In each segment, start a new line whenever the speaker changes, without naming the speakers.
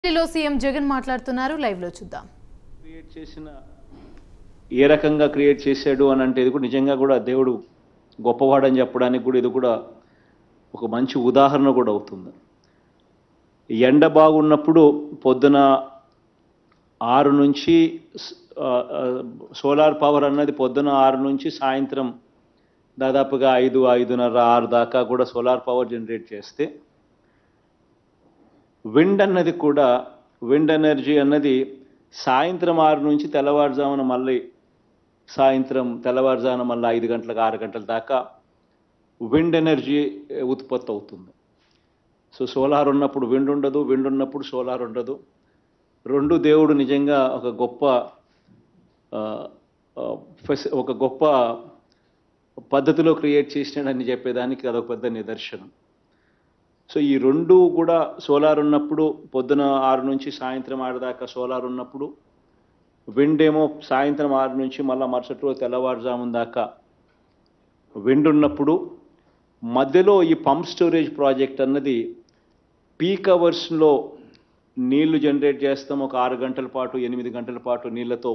ఢిల్లీలో సీఎం జగన్ మాట్లాడుతున్నారు లైవ్ లో చూద్దాం
క్రియేట్ చేసిన ఏ రకంగా క్రియేట్ చేశాడు అని అంటే ఇది కూడా నిజంగా కూడా దేవుడు గొప్పవాడని చెప్పడానికి కూడా ఇది కూడా ఒక మంచి ఉదాహరణ కూడా అవుతుంది ఎండ బాగున్నప్పుడు పొద్దున ఆరు నుంచి స్- ఆ, ఆ, సోలార్ పవర్ అన్నది పొద్దున ఆరు నుంచి సాయంత్రం దాదాపుగా ఐదు ఐదున్నర ఆరు దాకా కూడా సోలార్ పవర్ జనరేట్ చేస్తే విండ్ అన్నది కూడా విండ్ ఎనర్జీ అన్నది సాయంత్రం ఆరు నుంచి తెల్లవారుజామున మళ్ళీ సాయంత్రం తెల్లవారుజామున మళ్ళీ ఐదు గంటలకు ఆరు గంటల దాకా విండ్ ఎనర్జీ ఉత్పత్తి అవుతుంది సో సోలార్ ఉన్నప్పుడు విండ్ ఉండదు విండ్ ఉన్నప్పుడు సోలార్ ఉండదు రెండు దేవుడు నిజంగా ఒక గొప్ప ఆ, ఆ, ఫెసి- ఒక గొప్ప పద్ధతిలో క్రియేట్ చేసినాడని చెప్పేదానికి అదొక పెద్ద నిదర్శనం సో ఈ రెండు కూడా సోలార్ ఉన్నప్పుడు పొద్దున ఆరు నుంచి సాయంత్రం ఆరు దాకా సోలార్ ఉన్నప్పుడు విండ్ ఏమో సాయంత్రం ఆరు నుంచి మళ్ళీ మరుసటి రోజు తెల్లవారుజామున దాకా విండ్ ఉన్నప్పుడు మధ్యలో ఈ పంప్ స్టోరేజ్ ప్రాజెక్ట్ అన్నది పీక్ అవర్స్లో నీళ్లు జనరేట్ చేస్తాం ఒక ఆరు గంటల పాటు ఎనిమిది గంటల పాటు నీళ్ళతో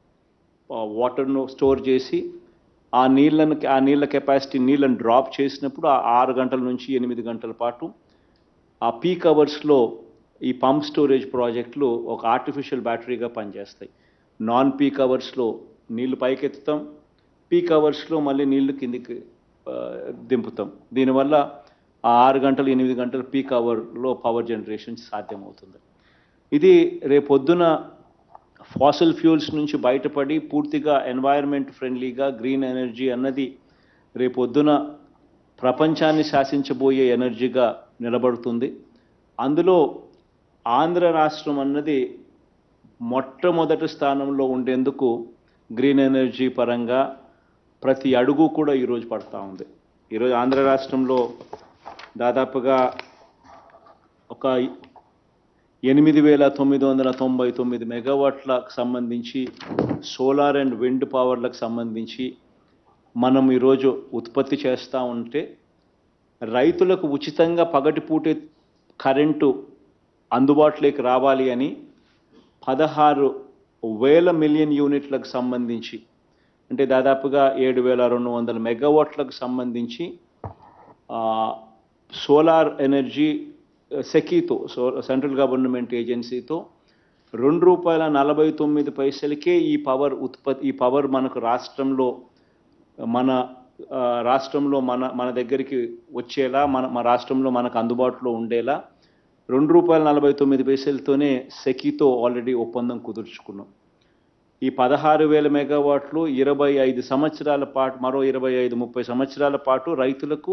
వాటర్ను స్టోర్ చేసి ఆ నీళ్ళను ఆ నీళ్ళ కెపాసిటీ నీళ్ళని డ్రాప్ చేసినప్పుడు ఆ ఆరు గంటల నుంచి ఎనిమిది గంటల పాటు ఆ పీక్ అవర్స్లో ఈ పంప్ స్టోరేజ్ ప్రాజెక్టులు ఒక ఆర్టిఫిషియల్ బ్యాటరీగా పనిచేస్తాయి నాన్ పీక్ అవర్స్లో నీళ్లు పైకెత్తుతాం పీక్ అవర్స్లో మళ్ళీ నీళ్లు కిందికి ఆ, దింపుతాం దీనివల్ల ఆ ఆరు గంటలు ఎనిమిది గంటల పీక్ అవర్లో పవర్ జనరేషన్ సాధ్యమవుతుంది ఇది రేపొద్దున ఫాసిల్ ఫ్యూల్స్ నుంచి బయటపడి పూర్తిగా ఎన్వైరన్మెంట్ ఫ్రెండ్లీగా గ్రీన్ ఎనర్జీ అన్నది రేపొద్దున ప్రపంచాన్ని శాసించబోయే ఎనర్జీగా నిలబడుతుంది అందులో ఆంధ్ర రాష్ట్రం అన్నది మొట్టమొదటి స్థానంలో ఉండేందుకు గ్రీన్ ఎనర్జీ పరంగా ప్రతి అడుగు కూడా ఈరోజు పడతా ఉంది ఈరోజు ఆంధ్ర రాష్ట్రంలో దాదాపుగా ఒక ఎనిమిది వేల తొమ్మిది వందల తొంభై తొమ్మిది మెగావాట్లకు సంబంధించి సోలార్ అండ్ విండ్ పవర్లకు సంబంధించి మనం ఈరోజు ఉత్పత్తి చేస్తూ ఉంటే రైతులకు ఉచితంగా పగటిపూటే కరెంటు అందుబాటులోకి రావాలి అని పదహారు వేల మిలియన్ యూనిట్లకు సంబంధించి అంటే దాదాపుగా ఏడు వేల రెండు వందల మెగావాట్లకు సంబంధించి ఆ, సోలార్ ఎనర్జీ ఆ, సెకీతో సో సెంట్రల్ గవర్నమెంట్ ఏజెన్సీతో రెండు రూపాయల నలభై తొమ్మిది పైసలకే ఈ పవర్ ఉత్పత్తి ఈ పవర్ మనకు రాష్ట్రంలో మన ఆ, రాష్ట్రంలో మన మన దగ్గరికి వచ్చేలా మన మన రాష్ట్రంలో మనకు అందుబాటులో ఉండేలా రెండు రూపాయల నలభై తొమ్మిది పైసలతోనే సెకీతో ఆల్రెడీ ఒప్పందం కుదుర్చుకున్నాం ఈ పదహారు వేల మెగావాట్లు ఇరవై ఐదు సంవత్సరాల పాటు మరో ఇరవై ఐదు ముప్పై సంవత్సరాల పాటు రైతులకు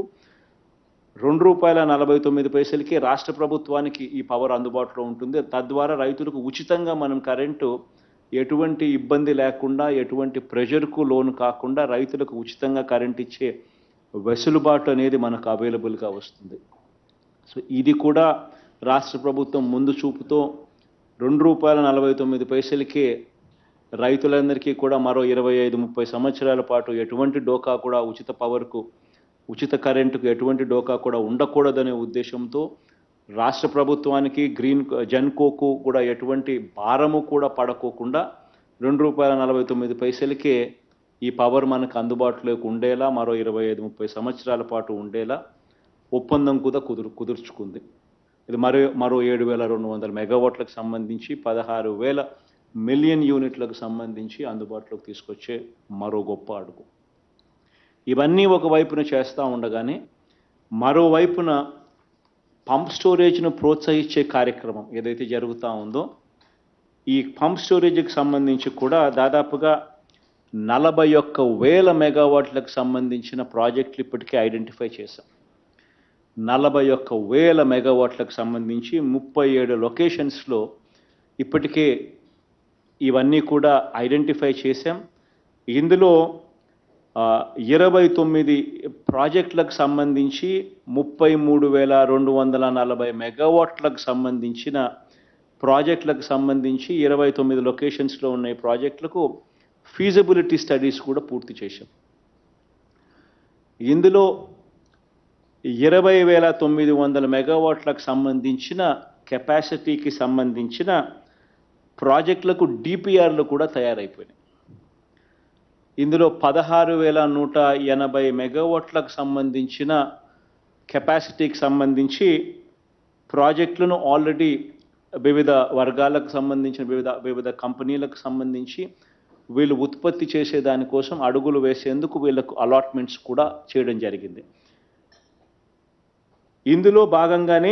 రెండు రూపాయల నలభై తొమ్మిది పైసలకి రాష్ట్ర ప్రభుత్వానికి ఈ పవర్ అందుబాటులో ఉంటుంది తద్వారా రైతులకు ఉచితంగా మనం కరెంటు ఎటువంటి ఇబ్బంది లేకుండా ఎటువంటి ప్రెషర్కు లోను కాకుండా రైతులకు ఉచితంగా కరెంట్ ఇచ్చే వెసులుబాటు అనేది మనకు అవైలబుల్గా వస్తుంది సో ఇది కూడా రాష్ట్ర ప్రభుత్వం ముందు చూపుతో రెండు రూపాయల నలభై తొమ్మిది పైసలకే రైతులందరికీ కూడా మరో ఇరవై ఐదు ముప్పై సంవత్సరాల పాటు ఎటువంటి డోకా కూడా ఉచిత పవర్కు ఉచిత కరెంటుకు ఎటువంటి డోకా కూడా ఉండకూడదనే ఉద్దేశంతో రాష్ట్ర ప్రభుత్వానికి గ్రీన్ జన్కోకు కూడా ఎటువంటి భారము కూడా పడకోకుండా రెండు రూపాయల నలభై తొమ్మిది పైసలకే ఈ పవర్ మనకు అందుబాటులోకి ఉండేలా మరో ఇరవై ఐదు ముప్పై సంవత్సరాల పాటు ఉండేలా ఒప్పందం కూడా కుదురు కుదుర్చుకుంది ఇది మరో మరో ఏడు వేల రెండు వందల మెగావాట్లకు సంబంధించి పదహారు వేల మిలియన్ యూనిట్లకు సంబంధించి అందుబాటులోకి తీసుకొచ్చే మరో గొప్ప అడుగు ఇవన్నీ ఒకవైపున చేస్తూ ఉండగానే మరోవైపున పంప్ స్టోరేజ్ను ప్రోత్సహించే కార్యక్రమం ఏదైతే జరుగుతూ ఉందో ఈ పంప్ స్టోరేజ్కి సంబంధించి కూడా దాదాపుగా నలభై ఒక్క వేల మెగావాట్లకు సంబంధించిన ప్రాజెక్టులు ఇప్పటికే ఐడెంటిఫై చేశాం నలభై ఒక్క వేల మెగావాట్లకు సంబంధించి ముప్పై ఏడు లొకేషన్స్లో ఇప్పటికే ఇవన్నీ కూడా ఐడెంటిఫై చేశాం ఇందులో ఆ, ఇరవై తొమ్మిది ప్రాజెక్టులకు సంబంధించి ముప్పై మూడు వేల రెండు వందల నలభై మెగావాట్లకు సంబంధించిన ప్రాజెక్టులకు సంబంధించి ఇరవై తొమ్మిది లొకేషన్స్లో ఉన్న ఈ ప్రాజెక్టులకు ఫీజిబిలిటీ స్టడీస్ కూడా పూర్తి చేశాం ఇందులో ఇరవై వేల తొమ్మిది వందల మెగావాట్లకు సంబంధించిన కెపాసిటీకి సంబంధించిన ప్రాజెక్టులకు డిపిఆర్లు కూడా తయారైపోయినాయి ఇందులో పదహారు వేల నూట ఎనభై మెగావాట్లకు సంబంధించిన కెపాసిటీకి సంబంధించి ప్రాజెక్టులను ఆల్రెడీ వివిధ వర్గాలకు సంబంధించిన వివిధ వివిధ కంపెనీలకు సంబంధించి వీళ్ళు ఉత్పత్తి చేసే దానికోసం అడుగులు వేసేందుకు వీళ్ళకు అలాట్మెంట్స్ కూడా చేయడం జరిగింది ఇందులో భాగంగానే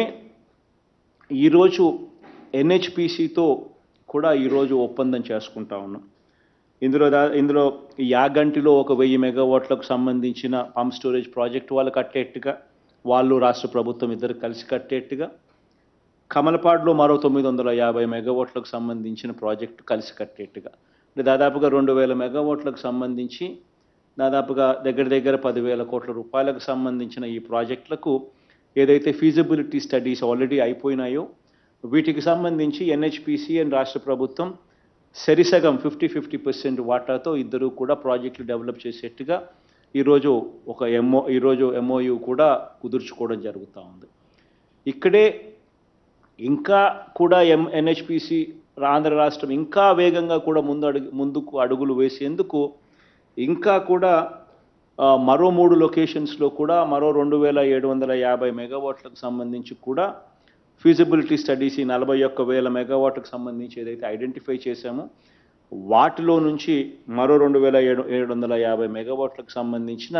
ఈరోజు ఎన్హెచ్పిసితో కూడా ఈరోజు ఒప్పందం చేసుకుంటా ఉన్నాం ఇందులో దా ఇందులో యాగంటిలో ఒక వెయ్యి మెగావాట్లకు సంబంధించిన పంప్ స్టోరేజ్ ప్రాజెక్ట్ వాళ్ళు కట్టేట్టుగా వాళ్ళు రాష్ట్ర ప్రభుత్వం ఇద్దరు కలిసి కట్టేట్టుగా కమలపాడులో మరో తొమ్మిది వందల యాభై మెగావాట్లకు సంబంధించిన ప్రాజెక్టు కలిసి కట్టేట్టుగా అంటే దాదాపుగా రెండు వేల మెగావాట్లకు సంబంధించి దాదాపుగా దగ్గర దగ్గర పదివేల కోట్ల రూపాయలకు సంబంధించిన ఈ ప్రాజెక్టులకు ఏదైతే ఫీజిబిలిటీ స్టడీస్ ఆల్రెడీ అయిపోయినాయో వీటికి సంబంధించి ఎన్హెచ్పిసి అండ్ రాష్ట్ర ప్రభుత్వం సరిసగం ఫిఫ్టీ ఫిఫ్టీ పర్సెంట్ వాటాతో ఇద్దరు కూడా ప్రాజెక్టులు డెవలప్ చేసేట్టుగా ఈరోజు ఒక ఎంఓ ఈరోజు ఎంఓయు కూడా కుదుర్చుకోవడం జరుగుతూ ఉంది ఇక్కడే ఇంకా కూడా ఎం ఎన్హెచ్పిసి ఆంధ్ర రాష్ట్రం ఇంకా వేగంగా కూడా ముందు అడుగు ముందుకు అడుగులు వేసేందుకు ఇంకా కూడా ఆ, మరో మూడు లొకేషన్స్లో కూడా మరో రెండు వేల ఏడు వందల యాభై మెగావాట్లకు సంబంధించి కూడా ఫీజిబిలిటీ స్టడీస్ ఈ నలభై ఒక్క వేల మెగావాట్లకు సంబంధించి ఏదైతే ఐడెంటిఫై చేశామో వాటిలో నుంచి మరో రెండు వేల ఏడు ఏడు వందల యాభై మెగావాట్లకు సంబంధించిన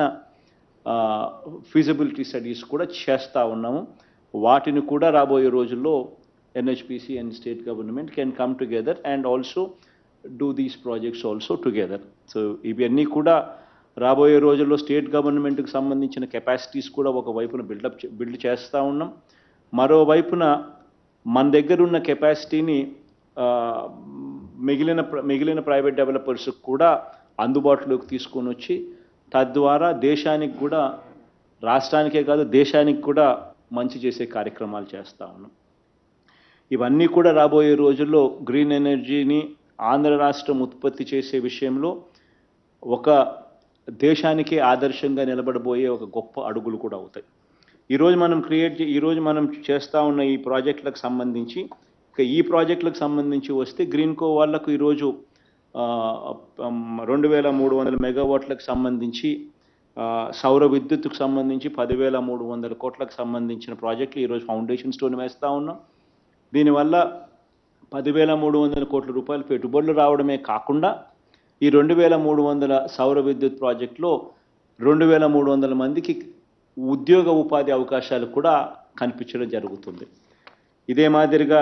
ఫీజిబిలిటీ స్టడీస్ కూడా చేస్తూ ఉన్నాము వాటిని కూడా రాబోయే రోజుల్లో NHPC and state government can come together and also do these projects also together so ఇవన్నీ కూడా రాబోయే రోజుల్లో స్టేట్ గవర్నమెంట్కి సంబంధించిన కెపాసిటీస్ కూడా ఒక వైపున బిల్డప్ బిల్డ్ చేస్తూ ఉన్నాం మరోవైపున మన దగ్గర ఉన్న కెపాసిటీని ఆ, మిగిలిన ప్ర- మిగిలిన ప్రైవేట్ డెవలపర్స్ కూడా అందుబాటులోకి తీసుకొని వచ్చి తద్వారా దేశానికి కూడా రాష్ట్రానికే కాదు దేశానికి కూడా మంచి చేసే కార్యక్రమాలు చేస్తూ ఉన్నాం ఇవన్నీ కూడా రాబోయే రోజుల్లో గ్రీన్ ఎనర్జీని ఆంధ్ర రాష్ట్రం ఉత్పత్తి చేసే విషయంలో ఒక దేశానికే ఆదర్శంగా నిలబడబోయే ఒక గొప్ప అడుగులు కూడా అవుతాయి ఈరోజు మనం క్రియేట్ చే- ఈరోజు మనం చేస్తూ ఉన్న ఈ ప్రాజెక్టులకు సంబంధించి ఇక ఈ ప్రాజెక్టులకు సంబంధించి వస్తే గ్రీన్ కో వాళ్ళకు ఈరోజు ఆ, పం- రెండు వేల మూడు వందల మెగావాట్లకు సంబంధించి ఆ, సౌర విద్యుత్తుకు సంబంధించి పదివేల మూడు వందల కోట్లకు సంబంధించిన ప్రాజెక్టులు ఈరోజు ఫౌండేషన్ స్టోన్ వేస్తూ ఉన్నాం దీనివల్ల పదివేల మూడు వందల కోట్ల రూపాయలు పెట్టుబడులు రావడమే కాకుండా ఈ రెండు వేల మూడు వందల సౌర విద్యుత్ ప్రాజెక్టులో రెండు వేల మూడు వందల మందికి ఉద్యోగ ఉపాధి అవకాశాలు కూడా కనిపించడం జరుగుతుంది ఇదే మాదిరిగా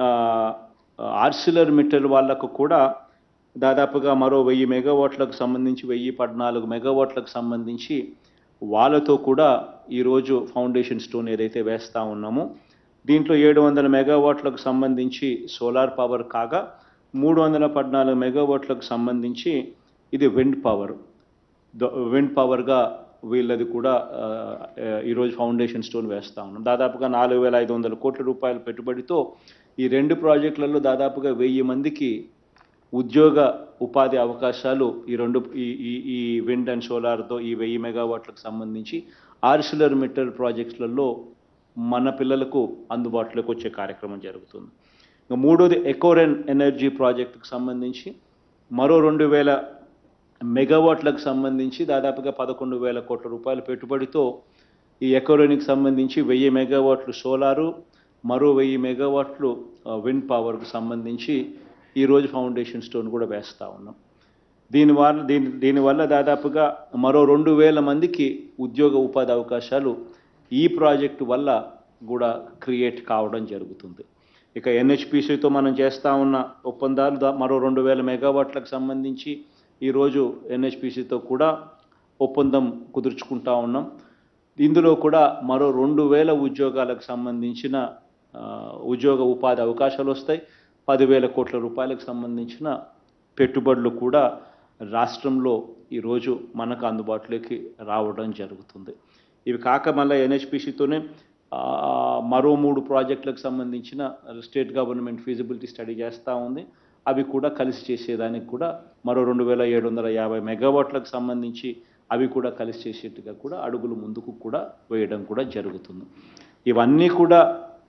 ఆర్సిలర్ మిట్టల్ వాళ్లకు కూడా దాదాపుగా మరో వెయ్యి మెగావాట్లకు సంబంధించి వెయ్యి పద్నాలుగు మెగావాట్లకు సంబంధించి వాళ్ళతో కూడా ఈరోజు ఫౌండేషన్ స్టోన్ ఏదైతే వేస్తూ ఉన్నామో దీంట్లో ఏడు వందల మెగావాట్లకు సంబంధించి సోలార్ పవర్ కాగా మూడు వందల పద్నాలుగు మెగావాట్లకు సంబంధించి ఇది విండ్ పవర్ విండ్ పవర్గా వీళ్ళది కూడా ఆ, ఆ, ఈరోజు ఫౌండేషన్ స్టోన్ వేస్తా ఉన్నాం దాదాపుగా నాలుగు వేల ఐదు వందల కోట్ల రూపాయల పెట్టుబడితో ఈ రెండు ప్రాజెక్టులలో దాదాపుగా వెయ్యి మందికి ఉద్యోగ ఉపాధి అవకాశాలు ఈ రెండు ఈ ఈ ఈ విండ్ అండ్ సోలార్తో ఈ వెయ్యి మెగావాట్లకు సంబంధించి ఆర్సిలర్ మిట్టల్ ప్రాజెక్టులలో మన పిల్లలకు అందుబాటులోకి వచ్చే కార్యక్రమం జరుగుతుంది ఇంకా మూడోది ఎకోరెన్ ఎనర్జీ ప్రాజెక్టుకు సంబంధించి మరో రెండు వేల మెగావాట్లకు సంబంధించి దాదాపుగా పదకొండు వేల కోట్ల రూపాయల పెట్టుబడితో ఈ ఎకోరెన్కి సంబంధించి వెయ్యి మెగావాట్లు సోలారు మరో వెయ్యి మెగావాట్లు ఆ, విండ్ పవర్కు సంబంధించి ఈరోజు ఫౌండేషన్ స్టోన్ కూడా వేస్తూ ఉన్నాం దీనివల్ల దీని దీనివల్ల దాదాపుగా మరో రెండు వేల మందికి ఉద్యోగ ఉపాధి అవకాశాలు ఈ ప్రాజెక్టు వల్ల కూడా క్రియేట్ కావడం జరుగుతుంది ఇక ఎన్హెచ్పిసితో మనం చేస్తూ ఉన్న ఒప్పందాలు దా- మరో రెండు వేల మెగావాట్లకు సంబంధించి ఈరోజు ఎన్హెచ్పిసితో కూడా ఒప్పందం కుదుర్చుకుంటా ఉన్నాం ఇందులో కూడా మరో రెండు వేల ఉద్యోగాలకు సంబంధించిన ఆ, ఉద్యోగ ఉపాధి అవకాశాలు వస్తాయి పదివేల కోట్ల రూపాయలకు సంబంధించిన పెట్టుబడులు కూడా రాష్ట్రంలో ఈరోజు మనకు అందుబాటులోకి రావడం జరుగుతుంది ఇవి కాక మళ్ళీ ఎన్హెచ్పిసితోనే మరో మూడు ప్రాజెక్టులకు సంబంధించిన స్టేట్ గవర్నమెంట్ ఫీజిబిలిటీ స్టడీ చేస్తూ ఉంది అవి కూడా కలిసి చేసేదానికి కూడా మరో రెండు వేల ఏడు వందల యాభై మెగావాట్లకు సంబంధించి అవి కూడా కలిసి చేసేట్టుగా కూడా అడుగులు ముందుకు కూడా వేయడం కూడా జరుగుతుంది ఇవన్నీ కూడా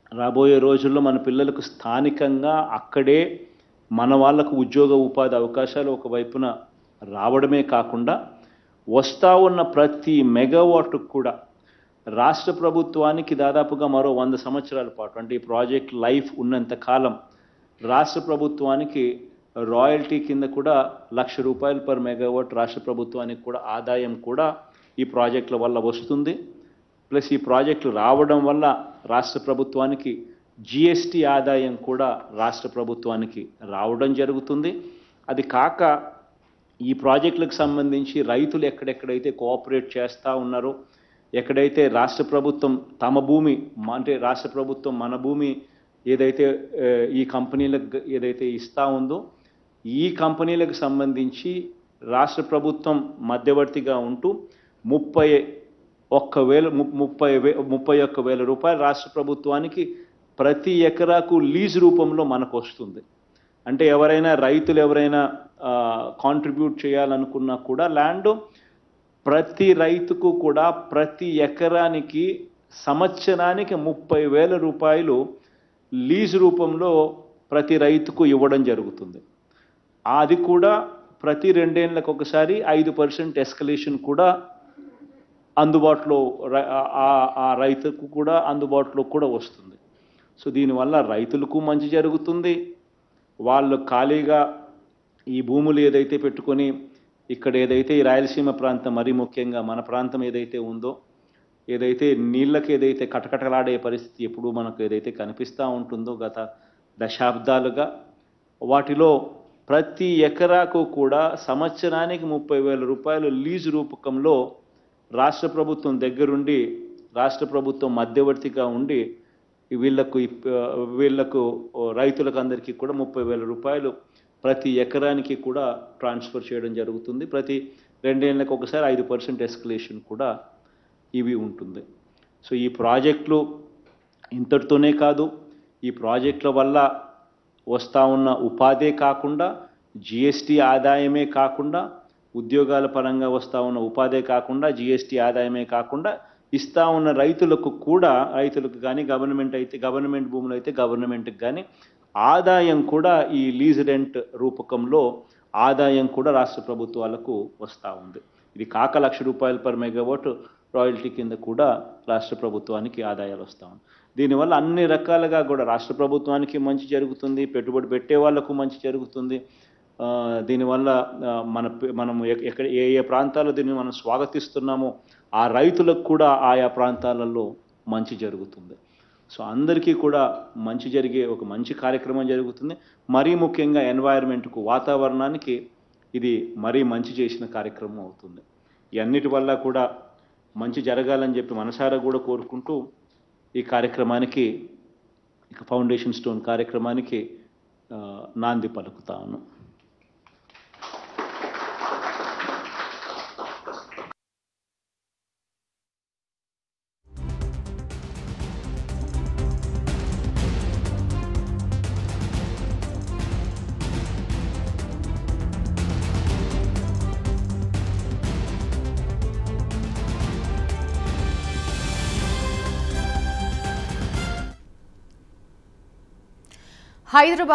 రాబోయే రోజుల్లో మన పిల్లలకు స్థానికంగా అక్కడే మన వాళ్ళకు ఉద్యోగ ఉపాధి అవకాశాలు ఒకవైపున రావడమే కాకుండా వస్తా ఉన్న ప్రతి మెగావాట్కు కూడా రాష్ట్ర ప్రభుత్వానికి దాదాపుగా మరో వంద సంవత్సరాల పాటు అంటే ఈ ప్రాజెక్ట్ లైఫ్ ఉన్నంత కాలం రాష్ట్ర ప్రభుత్వానికి రాయల్టీ కింద కూడా లక్ష రూపాయలు పర్ మెగావాట్ రాష్ట్ర ప్రభుత్వానికి కూడా ఆదాయం కూడా ఈ ప్రాజెక్టుల వల్ల వస్తుంది ప్లస్ ఈ ప్రాజెక్టులు రావడం వల్ల రాష్ట్ర ప్రభుత్వానికి జిఎస్టీ ఆదాయం కూడా రాష్ట్ర ప్రభుత్వానికి రావడం జరుగుతుంది అది కాక ఈ ప్రాజెక్టులకు సంబంధించి రైతులు ఎక్కడెక్కడైతే కోఆపరేట్ చేస్తూ ఉన్నారో ఎక్కడైతే రాష్ట్ర ప్రభుత్వం తమ భూమి మ- అంటే రాష్ట్ర ప్రభుత్వం మన భూమి ఏదైతే ఆ, ఈ కంపెనీలకు గ- ఏదైతే ఇస్తా ఉందో ఈ కంపెనీలకు సంబంధించి రాష్ట్ర ప్రభుత్వం మధ్యవర్తిగా ఉంటూ ముప్పై ఒక్క వేల ము- ముప్పై వే ముప్పై ఒక్క వేల రూపాయలు రాష్ట్ర ప్రభుత్వానికి ప్రతి ఎకరాకు లీజ్ రూపంలో మనకు వస్తుంది అంటే ఎవరైనా రైతులు ఎవరైనా కాంట్రిబ్యూట్ చేయాలనుకున్నా కూడా ల్యాండ్ ప్రతి రైతుకు కూడా ప్రతి ఎకరానికి సంవత్సరానికి ముప్పై వేల రూపాయలు లీజ్ రూపంలో ప్రతి రైతుకు ఇవ్వడం జరుగుతుంది అది కూడా ప్రతి రెండేళ్లకు ఒకసారి ఐదు పర్సెంట్ ఎస్కలేషన్ కూడా అందుబాటులో రై- ఆ- ఆ- ఆ రైతుకు కూడా అందుబాటులో కూడా వస్తుంది సో దీనివల్ల రైతులకు మంచి జరుగుతుంది వాళ్ళు ఖాళీగా ఈ భూములు ఏదైతే పెట్టుకొని ఇక్కడ ఏదైతే ఈ రాయలసీమ ప్రాంతం మరీ ముఖ్యంగా మన ప్రాంతం ఏదైతే ఉందో ఏదైతే నీళ్ళకి ఏదైతే కటకటలాడే పరిస్థితి ఎప్పుడు మనకు ఏదైతే కనిపిస్తూ ఉంటుందో గత దశాబ్దాలుగా వాటిలో ప్రతి ఎకరాకు కూడా సంవత్సరానికి ముప్పై వేల రూపాయలు లీజు రూపకంలో రాష్ట్ర ప్రభుత్వం దగ్గరుండి రాష్ట్ర ప్రభుత్వం మధ్యవర్తిగా ఉండి వీళ్లకు ఇప్- వీళ్లకు రైతులకు అందరికీ కూడా ముప్పై వేల రూపాయలు ప్రతి ఎకరానికి కూడా ట్రాన్స్ఫర్ చేయడం జరుగుతుంది ప్రతి రెండేళ్ళకి ఒకసారి ఐదు పర్సెంట్ ఎస్కలేషన్ కూడా ఇవి ఉంటుంది సో ఈ ప్రాజెక్టులు ఇంతటితోనే కాదు ఈ ప్రాజెక్టుల వల్ల వస్తూ ఉన్న ఉపాధే కాకుండా జిఎస్టీ ఆదాయమే కాకుండా ఉద్యోగాల పరంగా వస్తూ ఉన్న ఉపాధే కాకుండా జిఎస్టీ ఆదాయమే కాకుండా ఇస్తా ఉన్న రైతులకు కూడా రైతులకు కానీ గవర్నమెంట్ అయితే గవర్నమెంట్ భూములు అయితే గవర్నమెంట్కి కానీ ఆదాయం కూడా ఈ లీజ్ రెంట్ రూపకంలో ఆదాయం కూడా రాష్ట్ర ప్రభుత్వాలకు వస్తూ ఉంది ఇది కాక లక్ష రూపాయలు పర్ మెగావాట్ రాయల్టీ కింద కూడా రాష్ట్ర ప్రభుత్వానికి ఆదాయాలు వస్తూ ఉంది దీనివల్ల అన్ని రకాలుగా కూడా రాష్ట్ర ప్రభుత్వానికి మంచి జరుగుతుంది పెట్టుబడి పెట్టే వాళ్ళకు మంచి జరుగుతుంది ఆ, దీనివల్ల ఆ, మన పి- మనం ఎక్- ఎక్కడ ఏ ఏ ప్రాంతాల్లో దీన్ని మనం స్వాగతిస్తున్నామో ఆ రైతులకు కూడా ఆయా ప్రాంతాలలో మంచి జరుగుతుంది సో అందరికీ కూడా మంచి జరిగే ఒక మంచి కార్యక్రమం జరుగుతుంది మరీ ముఖ్యంగా ఎన్వైరన్మెంట్కు వాతావరణానికి ఇది మరీ మంచి చేసిన కార్యక్రమం అవుతుంది ఈ అన్నిటి వల్ల కూడా మంచి జరగాలని చెప్పి మనసారా కూడా కోరుకుంటూ ఈ కార్యక్రమానికి ఇక ఫౌండేషన్ స్టోన్ కార్యక్రమానికి ఆ, నాంది పలుకుతాను
హైదరాబాద్